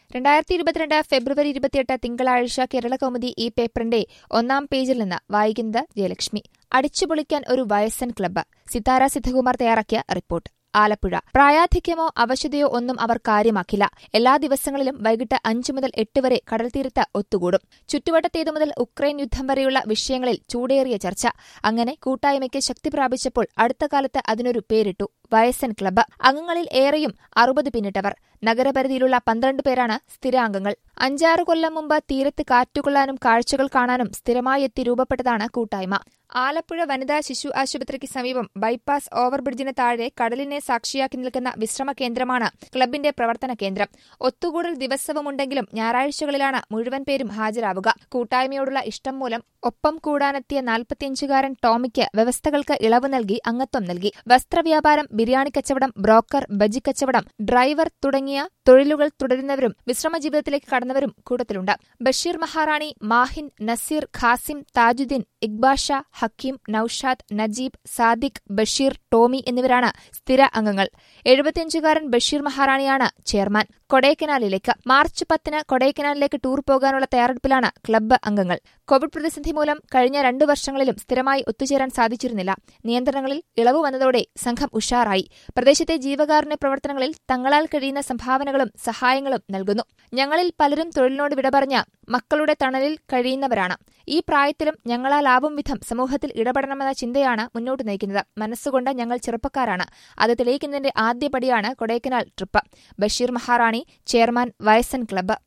രണ്ടായിരത്തി ഇരുപത്തിരണ്ട് ഫെബ്രുവരി ഇരുപത്തിയെട്ട് തിങ്കളാഴ്ച കേരള കൗമുദി ഈ പേപ്പറിന്റെ ഒന്നാം പേജിൽ നിന്ന് വായിക്കുന്നത് ജയലക്ഷ്മി അടിച്ചുപൊളിക്കാൻ ഒരു വയസ്സൻ ക്ലബ്ബ് സിതാര സിദ്ധകുമാർ തയ്യാറാക്കിയ റിപ്പോർട്ട് ആലപ്പുഴ പ്രായാധിക്യമോ അവശതയോ ഒന്നും അവർ കാര്യമാക്കില്ല എല്ലാ ദിവസങ്ങളിലും വൈകിട്ട് അഞ്ചു മുതൽ എട്ട് വരെ കടൽത്തീരത്ത് ഒത്തുകൂടും ചുറ്റുവട്ടത്തേതു മുതൽ ഉക്രൈൻ യുദ്ധം വരെയുള്ള വിഷയങ്ങളിൽ ചൂടേറിയ ചർച്ച അങ്ങനെ കൂട്ടായ്മയ്ക്ക് ശക്തി പ്രാപിച്ചപ്പോൾ അടുത്ത കാലത്ത് അതിനൊരു പേരിട്ടു വയസ്സൻ ക്ലബ്ബ് അംഗങ്ങളിൽ ഏറെയും അറുപത് പിന്നിട്ടവർ നഗരപരിധിയിലുള്ള പന്ത്രണ്ട് പേരാണ് സ്ഥിരാംഗങ്ങൾ അഞ്ചാറ് കൊല്ലം മുമ്പ് തീരത്ത് കാറ്റുകൊള്ളാനും കാഴ്ചകൾ കാണാനും സ്ഥിരമായി എത്തി രൂപപ്പെട്ടതാണ് കൂട്ടായ്മ ആലപ്പുഴ വനിതാ ശിശു ആശുപത്രിക്ക് സമീപം ബൈപ്പാസ് ഓവർബ്രിഡ്ജിന് താഴെ കടലിനെ സാക്ഷിയാക്കി നിൽക്കുന്ന വിശ്രമ കേന്ദ്രമാണ് ക്ലബിന്റെ പ്രവർത്തന കേന്ദ്രം ഒത്തുകൂടൽ ദിവസവുമുണ്ടെങ്കിലും ഞായറാഴ്ചകളിലാണ് മുഴുവൻ പേരും ഹാജരാവുക കൂട്ടായ്മയോടുള്ള ഇഷ്ടം മൂലം ഒപ്പം കൂടാനെത്തിയ നാൽപ്പത്തിയഞ്ചുകാരൻ ടോമിക്ക് വ്യവസ്ഥകൾക്ക് ഇളവ് നൽകി അംഗത്വം നൽകി വസ്ത്രവ്യാപാരം ബിരിയാണി കച്ചവടം ബ്രോക്കർ ബജി കച്ചവടം ഡ്രൈവർ തുടങ്ങിയ തൊഴിലുകൾ തുടരുന്നവരും വിശ്രമ ജീവിതത്തിലേക്ക് കടന്നവരും കൂട്ടത്തിലുണ്ട് ബഷീർ മഹാറാണി മാഹിൻ നസീർ ഖാസിം താജുദ്ദീൻ ഇക്ബാഷ ഹക്കീം നൌഷാദ് നജീബ് സാദിഖ് ബഷീർ ടോമി എന്നിവരാണ് സ്ഥിര അംഗങ്ങൾ എഴുപത്തിയഞ്ചുകാരൻ ബഷീർ മഹാറാണിയാണ് ചെയർമാൻ കൊടൈക്കനാലിലേക്ക് മാർച്ച് പത്തിന് കൊടൈക്കനാലിലേക്ക് ടൂർ പോകാനുള്ള തയ്യാറെടുപ്പിലാണ് ക്ലബ്ബ് അംഗങ്ങൾ കോവിഡ് പ്രതിസന്ധി മൂലം കഴിഞ്ഞ രണ്ടു വർഷങ്ങളിലും സ്ഥിരമായി ഒത്തുചേരാൻ സാധിച്ചിരുന്നില്ല നിയന്ത്രണങ്ങളിൽ ഇളവ് വന്നതോടെ സംഘം ഉഷാറായി പ്രദേശത്തെ ജീവകാരുണ്യ പ്രവർത്തനങ്ങളിൽ തങ്ങളാൽ കഴിയുന്ന സംഭാവനകളും സഹായങ്ങളും നൽകുന്നു ഞങ്ങളിൽ പലരും തൊഴിലിനോട് വിട പറഞ്ഞ മക്കളുടെ തണലിൽ കഴിയുന്നവരാണ് ഈ പ്രായത്തിലും ഞങ്ങളാലാവും വിധം സമൂഹത്തിൽ ഇടപെടണമെന്ന ചിന്തയാണ് മുന്നോട്ട് നയിക്കുന്നത് മനസ്സുകൊണ്ട് ഞങ്ങൾ ചെറുപ്പക്കാരാണ് അത് തെളിയിക്കുന്നതിന്റെ ആദ്യപടിയാണ് കൊടൈക്കനാൽ ട്രിപ്പ് ബഷീർ മഹാറാണി ചെയർമാൻ വയസ്സൻ ക്ലബ്ബ്